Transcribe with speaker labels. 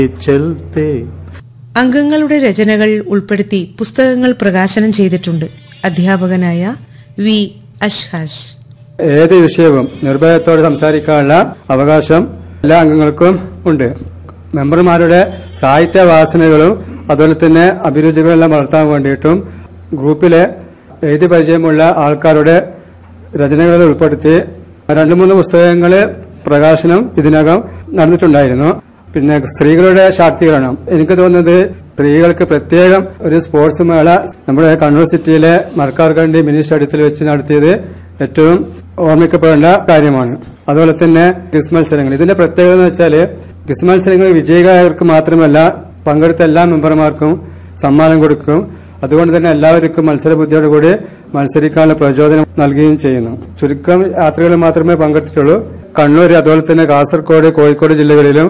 Speaker 1: चलते
Speaker 2: അംഗങ്ങളുടെ രചനകൾ ഉൾപ്പെടുത്തി പുസ്തകങ്ങൾ പ്രകാശനം ചെയ്തിട്ടുണ്ട് അധ്യാപകനായ വി അഷ്ഹാഷ്
Speaker 3: ഏത് വിഷയവും നിർഭയത്തോടെ സംസാരിക്കാനുള്ള അവകാശം എല്ലാ അംഗങ്ങൾക്കും ഉണ്ട് മെമ്പർമാരുടെ സാഹിത്യ വാസനകളും അതുപോലെ തന്നെ അഭിരുചികളെല്ലാം വളർത്താൻ വേണ്ടിയിട്ടും ഗ്രൂപ്പിലെ എഴുതി പരിചയമുള്ള ആൾക്കാരുടെ രചനകളിൽ ഉൾപ്പെടുത്തി രണ്ട് മൂന്ന് പുസ്തകങ്ങൾ പ്രകാശനം ഇതിനകം നടന്നിട്ടുണ്ടായിരുന്നു പിന്നെ സ്ത്രീകളുടെ ശാക്തീകരണം എനിക്ക് തോന്നുന്നത് സ്ത്രീകൾക്ക് പ്രത്യേകം ഒരു സ്പോർട്സ് മേള നമ്മുടെ കണ്ണൂർ സിറ്റിയിലെ മറക്കാർക്കണ്ടി മിനി സ്റ്റേഡിയത്തിൽ വെച്ച് നടത്തിയത് ഏറ്റവും ഓർമ്മിക്കപ്പെടേണ്ട കാര്യമാണ് അതുപോലെ തന്നെ ക്വിസ് മത്സരങ്ങൾ ഇതിന്റെ പ്രത്യേകത എന്ന് വെച്ചാൽ ക്വിസ് മത്സരങ്ങൾ വിജയികളായവർക്ക് മാത്രമല്ല പങ്കെടുത്ത എല്ലാ മെമ്പർമാർക്കും സമ്മാനം കൊടുക്കും അതുകൊണ്ട് തന്നെ എല്ലാവർക്കും മത്സര ബുദ്ധിയോടുകൂടി മത്സരിക്കാനുള്ള പ്രചോദനം നൽകുകയും ചെയ്യുന്നു ചുരുക്കം യാത്രകളിൽ മാത്രമേ പങ്കെടുത്തിട്ടുള്ളൂ കണ്ണൂർ അതുപോലെ തന്നെ കാസർഗോഡ് കോഴിക്കോട് ജില്ലകളിലും